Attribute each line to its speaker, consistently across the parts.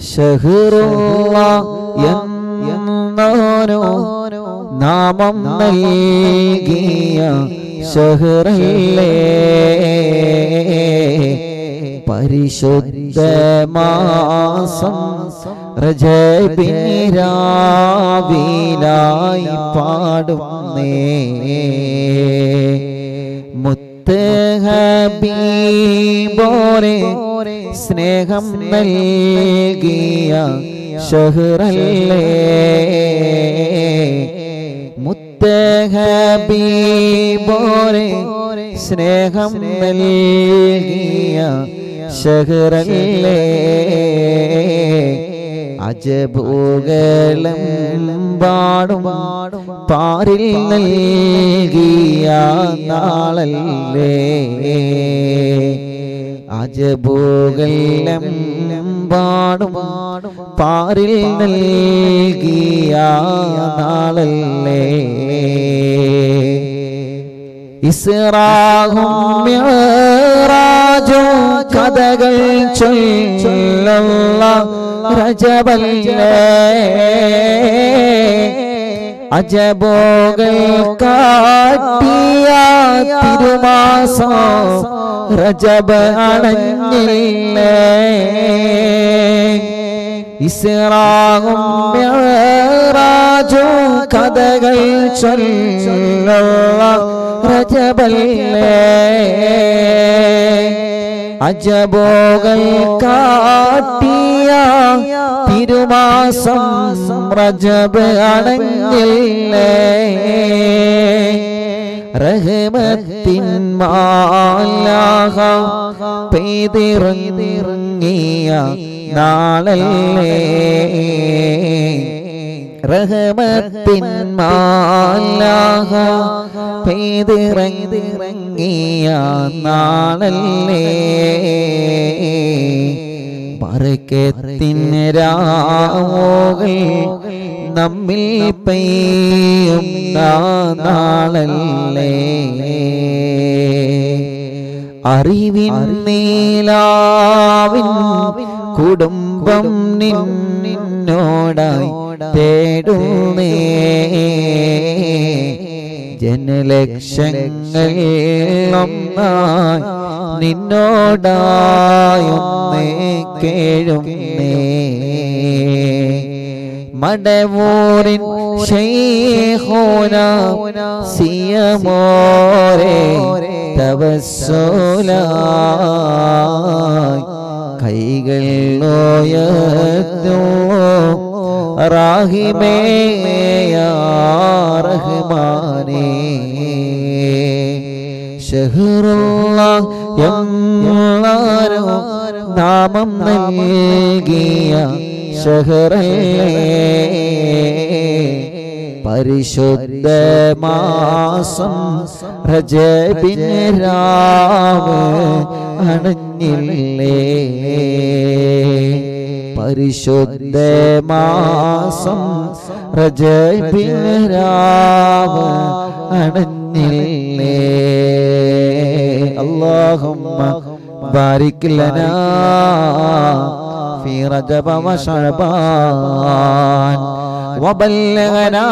Speaker 1: ഷഹറുള്ള എന്നോനോ നാമം നൽകിയ ഷഹറല്ലേ പരിശുദ്ധ മാസം റജബിരാവിലായി പാടുന്നേ മുത്ത് ഹബീബോരെ സ്നേഹം നൽകിയ ഷഹറല്ലേ മുത്ത് ഹബീബോരെ സ്നേഹം നൽകിയ ഷഹറല്ലേ അജഭൂകലം പാടും പാരിൽ നൽകിയ നാളല്ലേ അജഭൂകലം പാടും പാരിൽ നൽകിയ നാളല്ലേ ഇസ്രാഹും മിഅ്റാജും കഥകൾ ചൊല്ലുള്ള രജബല്ലേ അജബോകൾ കാട്ടിയ തിരുമാസം രജബ് അണഞ്ഞില്ലേ ഇസ്രാഹും മിഅ്റാജും കഥകൾ ചൊല്ലുള്ള രജബല്ലേ അജബോകൾ കാട്ടിയ തിരുമാസം റജബ് അണഞ്ഞില്ലേ റഹ്മത്തിൻ മാലാഹ പെയ്തിറങ്ങിയ നാളല്ലേ റഹമത്തിൻ മാലാഹ പെയ്തിറങ്ങിയ നാളല്ലേ പറക്കത്തിൻ രാമോകൾ നമ്മിൽ പെയ്യും നാളല്ലേ അറിവിൻ നീലാവിൻ കുടുംബം നിന്നോടായി തേടുന്നേ ജനലക്ഷങ്ങളൊന്നായി നിന്നോടായൊന്നേ കേഴുന്നേ മടവൂരിൻ ഷെയ്ഖോന സിയമോരെ തവസ്സോലായി കൈകൾ നോയത്തോ റാഹിമേയാ റഹ്മാനേ ഷഹറുള്ള എന്നാരോ നാമം നൽകിയ ഷഹറല്ലേ പരിശുദ്ധ മാസം രജബിന് രാവ് അണഞ്ഞില്ലേ പരിശുദ്ധ മാസം രജബിന് രാവ് അണഞ്ഞില്ലേ اللهم بارك لنا في رجب وشعبان وبلغنا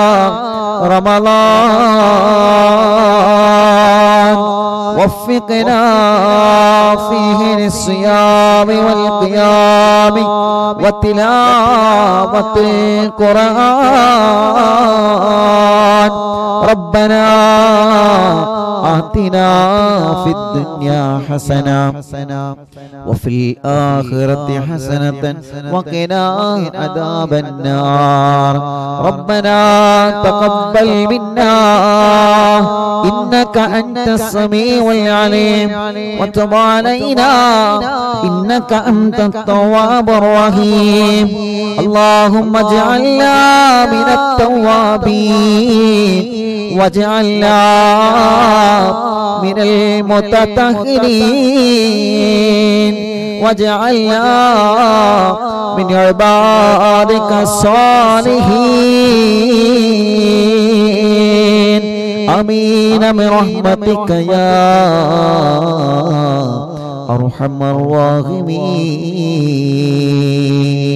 Speaker 1: رمضان وفقنا فيه للصيام والقيام وتلاوة القرآن ربنا آتنا في الدنيا حسنة وفي الآخرة حسنة وقنا عذاب النار ربنا تقبل منا إنك أنت السميع العليم وتب علينا إنك أنت التواب الرحيم اللهم اجعلنا من التوابين واجعلنا من المتطهرين واجعلنا من عبادك الصالحين امين برحمتك يا ارحم الراحمين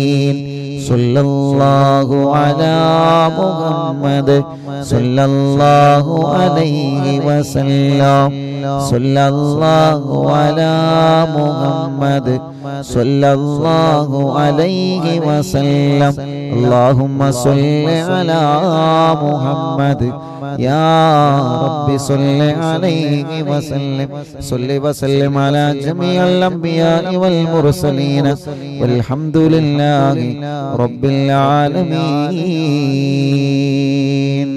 Speaker 1: صلى الله على محمد صلى الله عليه وسلم صلى الله على محمد صلى الله عليه وسلم اللهم صل على محمد يا رب صل عليه وسلم صل وسلم على جميع الأنبياء والمرسلين والحمد لله رب العالمين